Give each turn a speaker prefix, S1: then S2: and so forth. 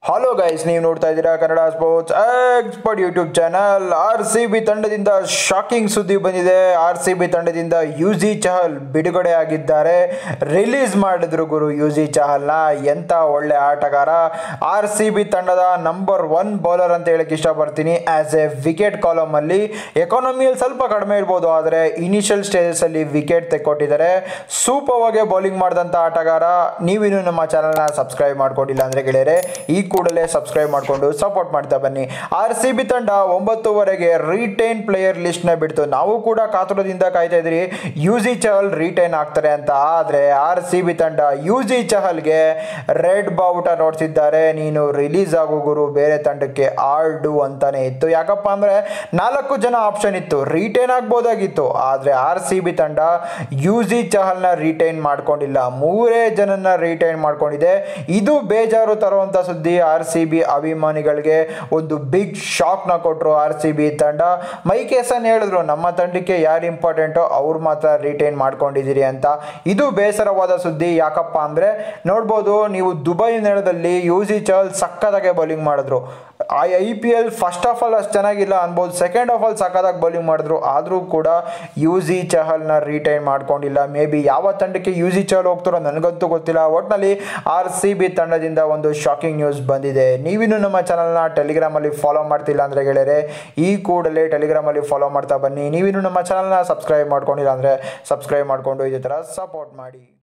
S1: hello guys ನೀವು ನೋಡ್ತಾ ಇದ್ದೀರಾ Kannada sports expert YouTube channel R C B ತಂಡದಿಂದ ಶಾಕಿಂಗ್ ಸುದ್ದಿ ಬಂದಿದೆ ಆರ್ ಸಿ ಬಿ ತಂಡದಿಂದ ಯು ಜಿ ಚಹಲ್ ಬಿಡುಗಡೆ ಆಗಿದ್ದಾರೆ ರಿಲೀಸ್ ಮಾಡಿದ್ರು ಗುರು ಯು ಜಿ ಚಹಲ್ನ ಎಂಥ ಒಳ್ಳೆ ಆಟಗಾರ ಆರ್ ಸಿ ಬಿ ತಂಡದ ನಂಬರ್ ಒನ್ ಬೌಲರ್ ಅಂತ ಹೇಳಕ್ಕೆ ಇಷ್ಟಪಡ್ತೀನಿ ಆ್ಯಸ್ ಎ ವಿಕೆಟ್ ಕಾಲಮಲ್ಲಿ ಎಕಾನಮಿಯಲ್ಲಿ ಸ್ವಲ್ಪ ಕಡಿಮೆ ಇರ್ಬೋದು ಆದರೆ ಇನಿಷಿಯಲ್ ಸ್ಟೇಜಸಲ್ಲಿ ವಿಕೆಟ್ ತೆಕ್ಕೊಟ್ಟಿದ್ದಾರೆ ಸೂಪರ್ವಾಗೆ ಬೌಲಿಂಗ್ ಮಾಡಿದಂಥ ಆಟಗಾರ ನೀವಿನ್ನು ನಮ್ಮ ಚಾನಲ್ನ ಸಬ್ಸ್ಕ್ರೈಬ್ ಮಾಡ್ಕೊಂಡಿಲ್ಲ ಅಂದರೆ ಗೆಳೆಯರೆ ಈ ಕೂಡಲೇ ಸಬ್ಸ್ಕ್ರೈಬ್ ಮಾಡಿಕೊಂಡು ಸಪೋರ್ಟ್ ಮಾಡ್ತಾ ಬನ್ನಿ ಆರ್ ಸಿ ಬಿ ತಂಡ ಒಂಬತ್ತುವರೆಗೆ ರಿಟೈನ್ ಪ್ಲೇಯರ್ ಲಿಸ್ಟ್ನ ಬಿಡ್ತು ನಾವು ಕೂಡ ಕಾತುರದಿಂದ ಕಾಯ್ತಾ ಇದ್ರಿ ಯು ಜಿ ಚಹಲ್ ರಿಟೈನ್ ಆಗ್ತಾರೆ ಅಂತ ಆದರೆ ಆರ್ ಸಿ ಬಿ ತಂಡ ಯು ಜಿ ಚಹಲ್ಗೆ ರೆಡ್ ಬಾವುಟ ನೋಡ್ತಿದ್ದಾರೆ ನೀನು ರಿಲೀಸ್ ಆಗೋ ಗುರು ಬೇರೆ ತಂಡಕ್ಕೆ ಆರ್ಡು ಅಂತಾನೆ ಇತ್ತು ಯಾಕಪ್ಪ ಅಂದರೆ ನಾಲ್ಕು ಜನ ಆಪ್ಷನ್ ಇತ್ತು ರಿಟೈನ್ ಆಗ್ಬೋದಾಗಿತ್ತು ಆದರೆ ಆರ್ ಸಿ ಬಿ ತಂಡ ಯು ಜಿ ಚಹಲ್ನ ರಿಟೈನ್ ಮಾಡ್ಕೊಂಡಿಲ್ಲ ಮೂರೇ ಜನನ ರಿಟೈನ್ ಮಾಡ್ಕೊಂಡಿದೆ ಇದು ಬೇಜಾರು ತರುವಂಥ ಸುದ್ದಿ ಆರ್ ಸಿ ಬಿ ಅಭಿಮಾನಿಗಳಿಗೆ ಒಂದು ಬಿಗ್ ಶಾಕ್ನ ಕೊಟ್ಟರು ಆರ್ ಸಿ ಬಿ ತಂಡ ಮೈಕೇಸನ್ ಹೇಳಿದ್ರು ನಮ್ಮ ತಂಡಕ್ಕೆ ಯಾರು ಇಂಪಾರ್ಟೆಂಟೋ ಅವ್ರು ಮಾತ್ರ ರಿಟೈನ್ ಮಾಡ್ಕೊಂಡಿದ್ದೀರಿ ಅಂತ ಇದು ಬೇಸರವಾದ ಸುದ್ದಿ ಯಾಕಪ್ಪ ಅಂದರೆ ನೋಡ್ಬೋದು ನೀವು ದುಬೈ ನೆಲದಲ್ಲಿ ಯು ಜಿ ಚಹಲ್ ಸಕ್ಕದಾಗೆ ಬೌಲಿಂಗ್ ಮಾಡಿದ್ರು I I P L first of all ಅಷ್ಟು ಚೆನ್ನಾಗಿಲ್ಲ ಅನ್ಬೋದು ಸೆಕೆಂಡ್ ಆಫ್ ಆಲ್ ಸಕ್ಕದಾಗಿ ಬೌಲಿಂಗ್ ಮಾಡಿದ್ರು ಆದರೂ ಕೂಡ ಯು ಜಿ ಚಹಲ್ನ ರಿಟೈನ್ ಮಾಡ್ಕೊಂಡಿಲ್ಲ ಮೇ ಬಿ ಯಾವ ತಂಡಕ್ಕೆ ಯು ಜಿ ಚಹಲ್ ಹೋಗ್ತಾರೋ ನನಗಂತೂ ಗೊತ್ತಿಲ್ಲ ಒಟ್ಟಿನಲ್ಲಿ ಆರ್ ಸಿ ಬಿ ತಂಡದಿಂದ ಒಂದು ಶಾಕಿಂಗ್ ನ್ಯೂಸ್ ಬಂದಿದೆ ನೀವಿನ್ನು ನಮ್ಮ ಚಾನಲ್ನ ಟೆಲಿಗ್ರಾಮಲ್ಲಿ ಫಾಲೋ ಮಾಡ್ತಿಲ್ಲ ಅಂದರೆ ಗೆಳೆಯರೆ ಈ ಕೂಡಲೇ ಟೆಲಿಗ್ರಾಮಲ್ಲಿ ಫಾಲೋ ಮಾಡ್ತಾ ಬನ್ನಿ ನೀವಿನ್ನು ನಮ್ಮ ಚಾನಲ್ನ ಸಬ್ಸ್ಕ್ರೈಬ್ ಮಾಡ್ಕೊಂಡಿಲ್ಲ ಅಂದರೆ ಸಬ್ಸ್ಕ್ರೈಬ್ ಮಾಡಿಕೊಂಡು ಇದೇ ಥರ ಸಪೋರ್ಟ್ ಮಾಡಿ